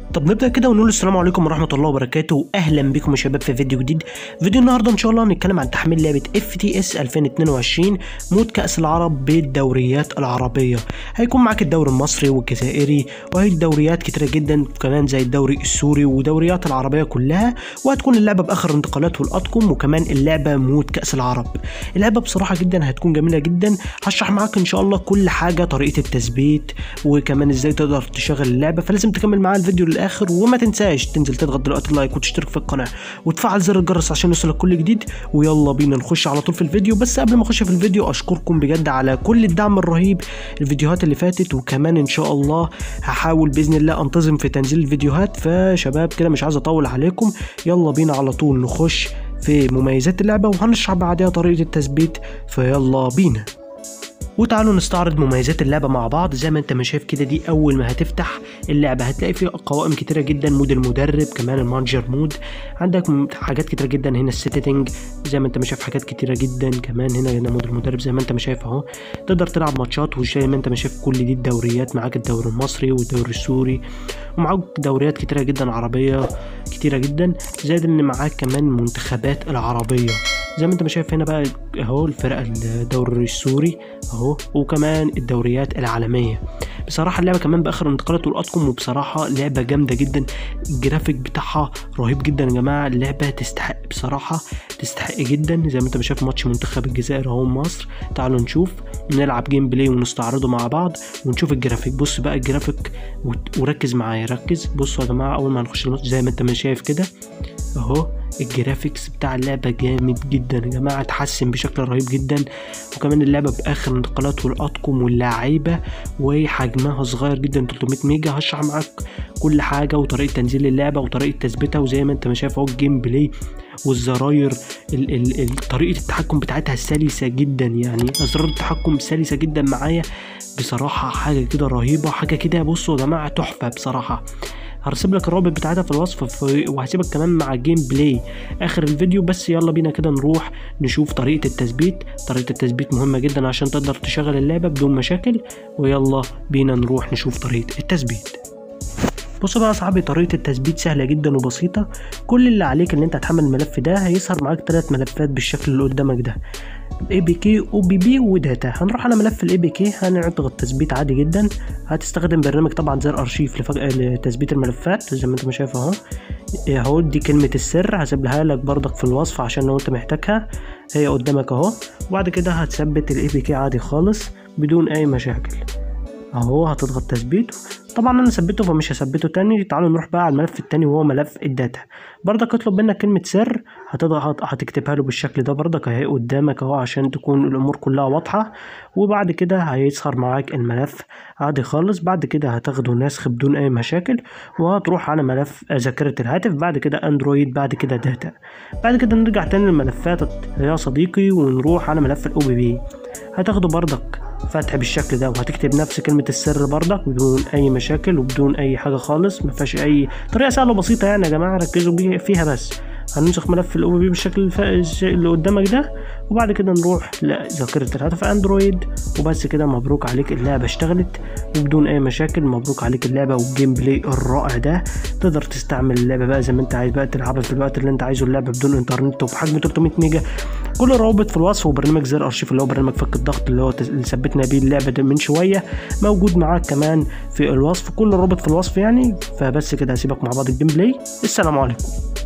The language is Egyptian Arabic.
طب نبدا كده ونقول السلام عليكم ورحمه الله وبركاته واهلا بكم يا شباب في فيديو جديد فيديو النهارده ان شاء الله هنتكلم عن تحميل لعبه اف تي اس 2022 مود كاس العرب بالدوريات العربيه هيكون معاك الدوري المصري والجزائري وهي الدوريات كتيره جدا كمان زي الدوري السوري ودوريات العربيه كلها وهتكون اللعبه باخر الانتقالات والاطقم وكمان اللعبه مود كاس العرب اللعبه بصراحه جدا هتكون جميله جدا هشرح معاك ان شاء الله كل حاجه طريقه التثبيت وكمان ازاي تقدر تشغل اللعبه فلازم تكمل معايا الفيديو للاخر وما تنساش تنزل تضغط دلوقتي اللايك وتشترك في القناه وتفعل زر الجرس عشان يوصلك كل جديد ويلا بينا نخش على طول في الفيديو بس قبل ما اخش في الفيديو اشكركم بجد على كل الدعم الرهيب الفيديوهات اللي فاتت وكمان ان شاء الله هحاول باذن الله انتظم في تنزيل الفيديوهات فشباب كده مش عايز اطول عليكم يلا بينا على طول نخش في مميزات اللعبه وهنشرح بعدها طريقه التثبيت فيلا بينا وتعالوا نستعرض مميزات اللعبة مع بعض زي ما انت ما شايف كده دي اول ما هتفتح اللعبة هتلاقي فيها قوائم كتيرة جدا مود المدرب كمان المانجر مود عندك م- حاجات كتيرة جدا هنا السيتنج زي ما انت ما شايف حاجات كتيرة جدا كمان هنا هنا مود المدرب زي ما انت ما شايف اهو تقدر تلعب ماتشات وزي ما انت ما شايف كل دي الدوريات معاك الدوري المصري والدوري السوري ومعاك دوريات كتيرة جدا عربية كتيرة جدا زائد ان معاك كمان منتخبات العربية زي ما انت ما شايف هنا بقى اهو الفرقة الدوري السوري اهو وكمان الدوريات العالمية بصراحة اللعبة كمان بآخر الانتقالات والأطقم وبصراحة لعبة جامدة جدا الجرافيك بتاعها رهيب جدا يا جماعة اللعبة تستحق بصراحة تستحق جدا زي ما انت ما شايف ماتش منتخب الجزائر اهو مصر تعالوا نشوف نلعب جيم بلاي ونستعرضه مع بعض ونشوف الجرافيك بص بقى الجرافيك وت- وركز معايا ركز بصوا يا جماعة أول ما هنخش الماتش زي ما انت ما شايف كده اهو الجرافيكس بتاع اللعبة جامد جدا يا جماعة اتحسن بشكل رهيب جدا وكمان اللعبة بآخر الانتقالات والأطقم واللعيبة وحجمها صغير جدا 300 ميجا هشرح معاك كل حاجة وطريقة تنزيل اللعبة وطريقة تثبيتها وزي ما انت ما شايف اهو الجيم بلاي والزراير ال ال ال طريقة التحكم بتاعتها سلسة جدا يعني أزرار التحكم سلسة جدا معايا بصراحة حاجة كده رهيبة حاجة كده بصوا يا جماعة تحفة بصراحة هرسيب لك الرابط بتاعتها في الوصف في وهسيبك كمان مع الجيم بلاي اخر الفيديو بس يلا بينا كده نروح نشوف طريقة التثبيت طريقة التثبيت مهمة جدا عشان تقدر تشغل اللعبة بدون مشاكل ويلا بينا نروح نشوف طريقة التثبيت بصوا بقى يا صاحبي طريقة التثبيت سهلة جدا وبسيطة كل اللي عليك ان انت هتحمل الملف ده هيظهر معاك ثلاث ملفات بالشكل اللي قدامك ده اي بي كي او بي بي وداتا هنروح على ملف الاي بي كي هنضغط تثبيت عادي جدا هتستخدم برنامج طبعا زي الارشيف لفج... لتثبيت الملفات زي ما انت ما شايف اهو اهو دي كلمة السر هسيبها لك برضك في الوصف عشان لو انت محتاجها هي قدامك اهو وبعد كده هتثبت الاي بي كي عادي خالص بدون اي مشاكل اهو هتضغط تثبيت طبعا انا ثبته فمش هثبته تاني تعالوا نروح بقى على الملف التاني وهو ملف الداتا برضك اطلب منك كلمة سر هتضغط هتكتبها له بالشكل ده برضك اهي قدامك اهو عشان تكون الامور كلها واضحة وبعد كده هيظهر معاك الملف عادي خالص بعد كده هتاخده نسخ بدون اي مشاكل وهتروح على ملف ذاكرة الهاتف بعد كده اندرويد بعد كده داتا بعد كده نرجع تاني للملفات يا صديقي ونروح على ملف الاو بي بي هتاخده برضك فتح بالشكل ده وهتكتب نفس كلمة السر برضك بدون أي مشاكل وبدون أي حاجة خالص مفيهاش أي طريقة سهلة وبسيطة يعني يا جماعة ركزوا بيه- فيها بس هننسخ ملف الاو بي بالشكل الف- الش- اللي قدامك ده وبعد كده نروح لذاكرة الهاتف اندرويد وبس كده مبروك عليك اللعبة اشتغلت وبدون اي مشاكل مبروك عليك اللعبة والجيم بلاي الرائع ده تقدر تستعمل اللعبة بقى زي ما انت عايز بقى تلعبها في الوقت اللي انت عايزه اللعبة بدون انترنت وبحجم 300 ميجا كل الروابط في الوصف وبرنامج زر ارشيف اللي هو برنامج فك الضغط اللي هو تس- اللي ثبتنا بيه اللعبة ده من شوية موجود معاك كمان في الوصف كل الروابط في الوصف يعني فبس كده هسيبك مع بعض الجيم بلاي السلام عليكم